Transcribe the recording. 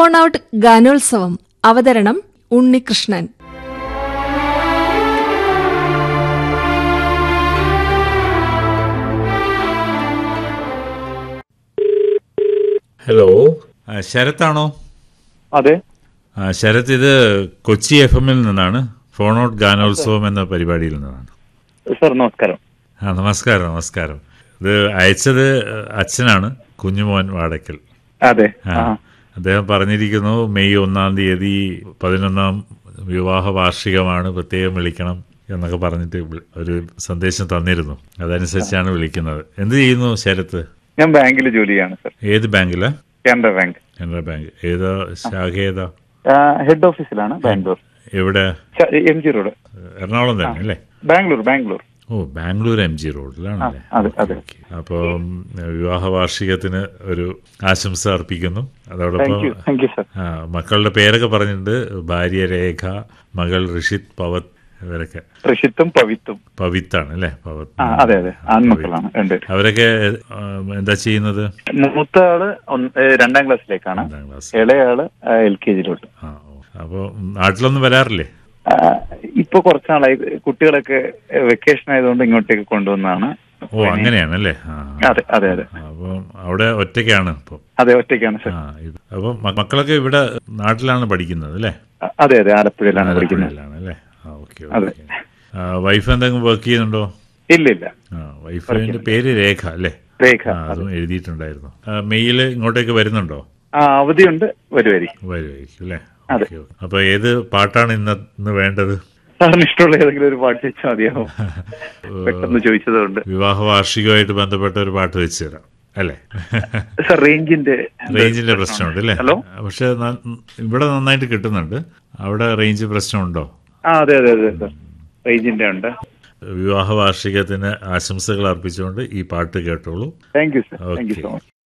Phone out ഗാനോത്സവം അവതരണം Unnikrishnan hello ആ, ശരത്താണോ അതെ ആ, ശരത് ഇത് കൊച്ചി എഫ് എമ്മിൽ നിന്നാണ് ഫോൺ ഔട്ട് ഗാനോത്സവം എന്ന പരിപാടിയിൽ നിന്നാണ് സർ നമസ്കാരം ആ നമസ്കാരം നമസ്കാരം ഇത് അയച്ചത് അച്ഛനാണ് കുഞ്ഞുമോൻ വാടക്കൽ അതെ ആ, ആ അദ്ദേഹം പറഞ്ഞിരിക്കുന്നു മെയ് ഒന്നാം തീയതി പതിനൊന്നാം വിവാഹ വാർഷികമാണ് പ്രത്യേകം വിളിക്കണം എന്നൊക്കെ പറഞ്ഞിട്ട് വി- ഒരു സന്ദേശം തന്നിരുന്നു അതനുസരിച്ചാണ് വിളിക്കുന്നത് എന്ത് ചെയ്യുന്നു ശരത്ത് ഞാൻ ബാങ്കിൽ ജോലി ചെയ്യാണ് സർ ഏത് ബാങ്കിലാ കാനറ ബാങ്ക് കനറ ബാങ്ക് ഏതാ ശാഖ ഏതാ ഹെഡ് ഓഫീസിലാണ് ബാംഗ്ലൂർ എവിടെ എം ജി റോഡ് എറണാകുളം തന്നെ അല്ലേ ബാംഗ്ലൂർ ബാംഗ്ലൂർ ഓ ബാംഗ്ലൂർ എം ജി റോഡിലാണല്ലേ ആ, അതെ, അതെ. Okay, okay. അപ്പം വിവാഹ വാർഷികത്തിന് ഒരു ആശംസ അർപ്പിക്കുന്നു താങ്ക് അതോടൊപ്പം യു താങ്ക് യു സർ ആ, മക്കളുടെ പേരൊക്കെ പറഞ്ഞിട്ടുണ്ട് ഭാര്യ രേഖ മകൾ ഋഷിത് പവത് ഇവരൊക്കെ ഋഷിത്തും പവിത്തും പവിത്താണ് അല്ലേ പവത് ആ അതെ അതെ ആൺമക്കളാണ് രണ്ട് അവരൊക്കെ ആ, എന്താ ചെയ്യുന്നത് മൂത്ത ആള് ഒന്ന്- ഏ, രണ്ടാം ക്ലാസ്സിലേക്കാണ് രണ്ടാം ക്ലാസ് ഇളയാള് എൽ കെ ജിയിലോട്ട് ആ ഓ. അപ്പൊ നാട്ടിലൊന്നും വരാറില്ലേ ആ, ഇപ്പൊ കുറച്ചാളായി കുട്ടികളൊക്കെ വെക്കേഷൻ ആയതുകൊണ്ട് ഇങ്ങോട്ടേക്ക് കൊണ്ടുവന്നാണ് ഓ അങ്ങനെയാണല്ലേ ആ അതെ അതെ അതെ അപ്പം അവിടെ ഒറ്റയ്ക്കാണ് ഇപ്പം അതെ ഒറ്റയ്ക്കാണ് സർ ആ ഇത് അപ്പം മ- മക്കളൊക്കെ ഇവിടെ നാട്ടിലാണ് പഠിക്കുന്നത് അല്ലേ അ- അതെ അതെ ആലപ്പുഴയിലാണ് പഠിക്കുന്നത് ആലപ്പുഴയിലാണ് അല്ലേ ആ ഓക്കെ അതെ. ഓക്കെ വൈഫ് എന്തെങ്കിലും വർക്ക് ചെയ്യുന്നുണ്ടോ ഇല്ല ഇല്ല ആ വൈഫിന്റെ പേര് രേഖ അല്ലേ രേഖ ആ അതും എഴുതിയിട്ടുണ്ടായിരുന്നു ആ, മെയില് ഇങ്ങോട്ടേക്ക് വരുന്നുണ്ടോ ആ അവധിയുണ്ട് വരുമായിരിക്കും വരുമായിരിക്കും അല്ലേ അതെ. Okay, okay. അപ്പൊ ഏത് പാട്ടാണ് ഇന്ന് ഇന്ന് വേണ്ടത് സാറിന് ഇഷ്ടമുള്ള ഏതെങ്കിലും ഒരു പാട്ട് വെച്ചാൽ മതിയാവും പെട്ടെന്ന് ചോദിച്ചതുകൊണ്ട് വിവാഹ വാർഷികമായിട്ട് ബന്ധപ്പെട്ട ഒരു പാട്ട് വെച്ച് തരാം അല്ലേ സാർ റേഞ്ചിന്റെ റേഞ്ചിന്റെ പ്രശ്നമുണ്ട് അല്ലേ ഹലോ പക്ഷെ ന- ഇവിടെ നന്നായിട്ട് കിട്ടുന്നുണ്ട് അവിടെ റേഞ്ച് പ്രശ്നമുണ്ടോ ആ അതെ അതെ അതെ സാർ റേഞ്ചിന്റെ ഉണ്ട് വിവാഹ വാർഷികത്തിന് ആശംസകൾ അർപ്പിച്ചുകൊണ്ട് ഈ പാട്ട് കേട്ടോളൂ thank you sir thank you okay so much